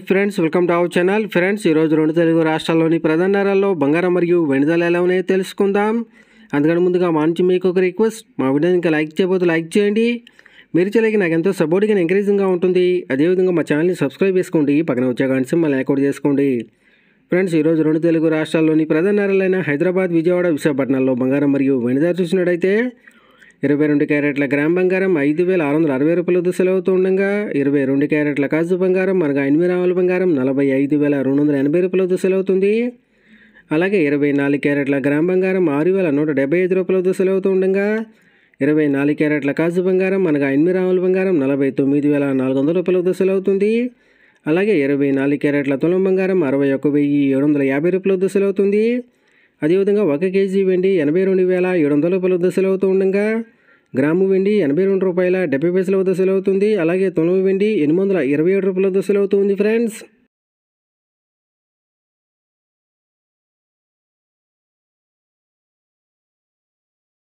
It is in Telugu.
friends welcome to our channel friends ఈరోజు రెండు తెలుగు రాష్ట్రాల్లోని ప్రధాన నగరాల్లో బంగారం మరియు వెండి ధరలు ఎలా ఉన్నాయో తెలుసుకుందాం అందుకని ముందుగా మా నుంచి మీకు ఒక రిక్వెస్ట్ మా వీడియోని ఇంకా లైక్ చేయబోతే లైక్ చేయండి మీరు చేయలేక నాకు ఎంతో సపోర్ట్గా ఎంకరేజింగ్గా ఉంటుంది అదేవిధంగా మా ఛానల్ని సబ్స్క్రైబ్ చేసుకోండి పక్కన వచ్చే గంట సింబల్ యాక్టివేట్ చేసుకోండి ఫ్రెండ్స్ ఈరోజు రెండు తెలుగు రాష్ట్రాల్లోని ప్రధాన నగరాలైన హైదరాబాద్ విజయవాడ విశాఖపట్నంలో బంగారం మరియు వెండి ధర చూసినట్టయితే ఇరవై రెండు క్యారెట్ల గ్రామ్ బంగారం ఐదు వేల ఆరు వందల అరవై రూపాయల దశలు అవుతూ ఉండగా ఇరవై రెండు క్యారెట్ల కాజు బంగారం అనగా ఎనిమిది రావుల బంగారం నలభై ఐదు వేల రెండు వందల ఎనభై రూపాయల దశలు అవుతుంది అలాగే ఇరవై నాలుగు క్యారెట్ల గ్రామ్ బంగారం ఆరు వేల నూట డెబ్బై ఐదు రూపాయల దశలు అవుతూ ఉండగా ఇరవై నాలుగు క్యారెట్ల కాజు బంగారం అనగా ఎనిమిది రావుల బంగారం నలభై తొమ్మిది వేల నాలుగు వందల రూపాయల దశలు అవుతుంది అలాగే ఇరవై నాలుగు క్యారెట్ల తులం బంగారం అరవై ఒక్క వెయ్యి ఏడు వందల యాభై రూపాయల దశలు అవుతుంది అదేవిధంగా ఒక కేజీ వెండి ఎనభై రెండు వేల ఏడు వందల రూపాయల దశలు అవుతూ ఉండగా గ్రాము వెండి ఎనభై రెండు రూపాయల డెబ్బై పైసల దశలు అవుతుంది అలాగే తులం వెండి ఎనిమిది వందల ఇరవై ఏడు రూపాయల దశలు అవుతుంది ఫ్రెండ్స్